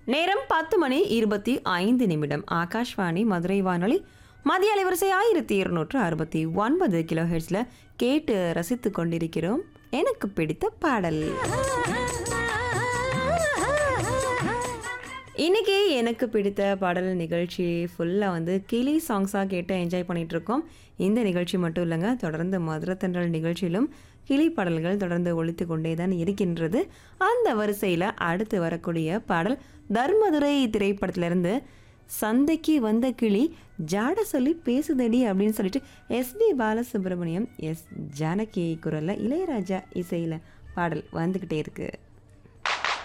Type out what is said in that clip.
நேரம் பத்து மணி இருபத்தி ஐந்து நிமிடம் ஆகாஷ்வாணி மதுரை வானொலி மதிய அலைவரிசை ஆயிரத்தி இருநூற்று அறுபத்தி ஒன்பது கிலோ ஹெர்ட்ஸில் கேட்டு ரசித்து கொண்டிருக்கிறோம் எனக்கு பிடித்த பாடல் இன்னைக்கு எனக்கு பிடித்த பாடல் நிகழ்ச்சி ஃபுல்லாக வந்து கிளி சாங்ஸாக கேட்டு என்ஜாய் பண்ணிட்டு இருக்கோம் இந்த நிகழ்ச்சி மட்டும் இல்லைங்க தொடர்ந்து மதுரத்தன்றல் நிகழ்ச்சியிலும் கிளி பாடல்கள் தொடர்ந்து ஒழித்து கொண்டே தான் இருக்கின்றது அந்த வரிசையில் அடுத்து வரக்கூடிய பாடல் தர்மதுரை திரைப்படத்திலிருந்து சந்தைக்கு வந்த கிளி ஜாட சொல்லி பேசுதடி அப்படின்னு சொல்லிட்டு எஸ்பி பாலசுப்ரமணியம் எஸ் ஜானகி குரலில் இளையராஜா இசையில் பாடல் வந்துக்கிட்டே இருக்குது